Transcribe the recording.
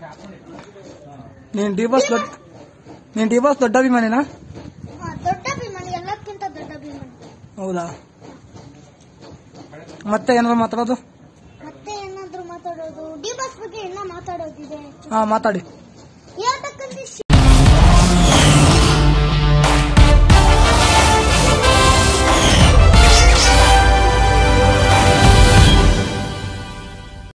ನೀನ್ D boss ದೊಡ್ಡ ನೀನ್ ಡಿ ಬಾಸ್ ದೊಡ್ಡ ಅಭಿಮಾನಿನಾ ಹಾ, ದೊಡ್ಡ ಅಭಿಮಾನಿ ಎಲ್ಲಕ್ಕಿಂತ ದೊಡ್ಡ ಅಭಿಮಾನಿ ಹೌದಾ ಮತ್ತೆ ಏನಾದ್ರು ಮಾತಾಡೋದು ಮತ್ತೆ ಏನಾದ್ರು ಮಾತಾಡೋದು ಡಿ ಬಾಸ್ ಬಗ್ಗೆ ಇನ್ನ ಮಾತಾಡೋದಿದೆ ಹಾ ಮಾತಾಡಿ